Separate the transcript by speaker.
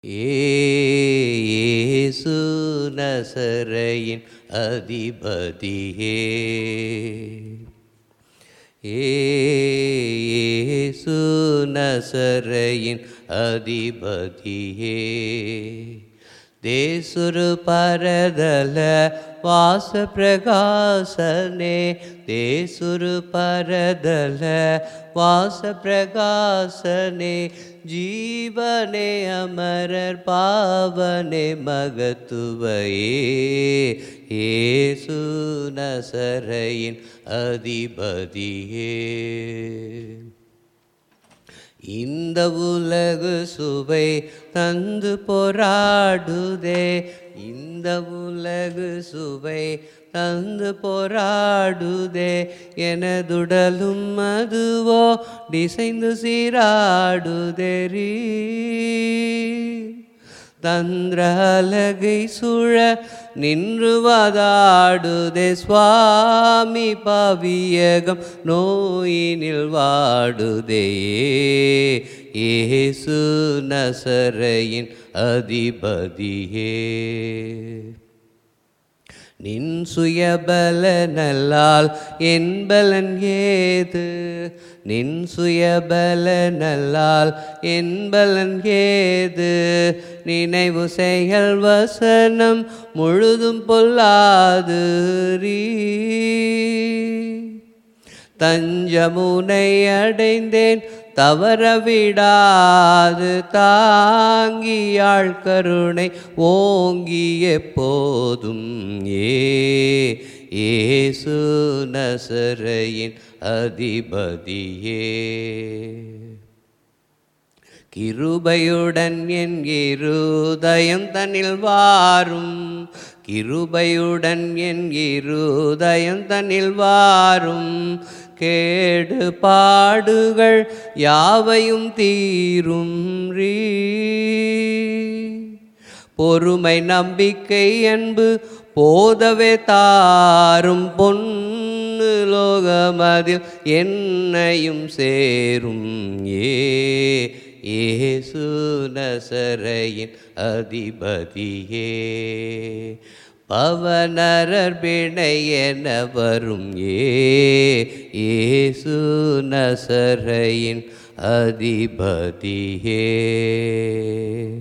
Speaker 1: ஏசு நசரையின் அதிபதியே ஏசு நசரையின் அதிபதியே தேசுரு பரதல வாச பிரகாசனே தேசுரு பரதல வாச பிரகாசனே ஜீவனே அமரர் பாவனே மகத்துவையே ஏசு நசரையின் அதிபதியே இந்த உலகு சுவை தந்து போராடுதே இந்த உலகு சுவை தந்து போராடுதே எனதுடலும் அதுவோ டிசைந்து சீராடுதெறி தந்திரலகை சுழ நின்று வாதாடுதே சுவாமி பவியகம் நோயினில் வாடுதே ஏசு நசரையின் அதிபதியே நின் சுயபல நல்லால் என் பலன் ஏது நின் சுயபல நல்லால் என் பலன் ஏது நினைவு செயல் வசனம் முழுதும் பொல்லாது ரீ தஞ்சமுனை அடைந்தேன் தவற விடாது தாங்கியாள் கருணை ஓங்கிய போதும் ஏ ஏசு நசரையின் அதிபதியே கிருபையுடன் என் இருதயம் தன்னில் வாரும் கிருபையுடன் என் இருதயம் தன்னில் வாரும் கேடு பாடுகள் யாவையும் தீரும் ரீ பொறுமை நம்பிக்கை அன்பு போதவே தாரும் பொன்னு லோகமதில் என்னையும் சேரும் ஏ ஏசு நசரையின் அதிபதியே பவனரர் பிணை என வரும் ஏ ஏசு நசரையின் அதிபதியே